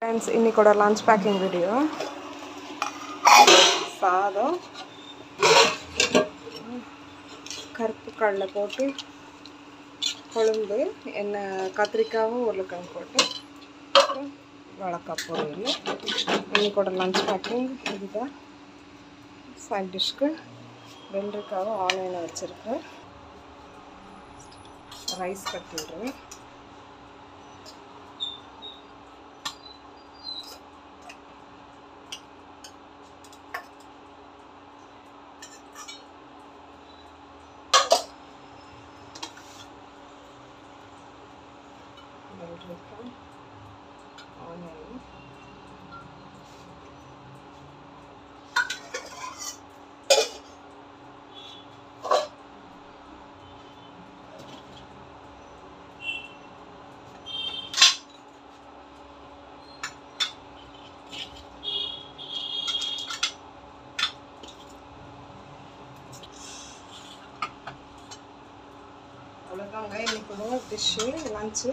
friends இன்னைக்கோட lunch packing video சாதம் கருப்பு கடலை போட்டு கொழும்பு என்ன கத்திரிக்காவும் உருளைக்கிழங்கு போட்டு அப்புறம் வாழைக்காய் பொரியல் இன்னைக்கோட லஞ்ச் பேக்கிங் இதுதான் சைட் டிஷ்க்கு வெள்ளரிக்காவும் ஆனியனும் வச்சுருக்கேன் ரைஸ் கட்டிடுறேன் வெள்ளரிக்காய் ஆனியன் அவ்வளோதாங்க இன்னைக்கு டிஷ்ஷு லஞ்சு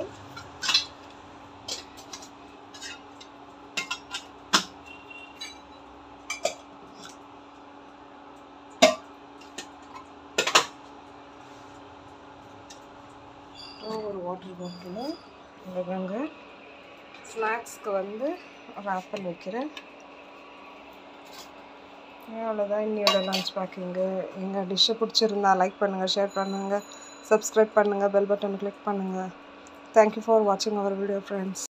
ஒரு வாட்டர் பாட்டிலு அவ்வளோதாங்க ஸ்நாக்ஸ்க்கு வந்து ஒரு ஆப்பிள் வைக்கிறேன் அவ்வளோதான் இன்னையோட லஞ்ச் பேக்கிங்கு எங்கள் டிஷ்ஷை பிடிச்சிருந்தா லைக் பண்ணுங்கள் ஷேர் பண்ணுங்கள் சப்ஸ்கிரைப் பண்ணுங்கள் பெல் பட்டன் கிளிக் பண்ணுங்கள் தேங்க்யூ ஃபார் வாட்சிங் அவர் வீடியோ ஃப்ரெண்ட்ஸ்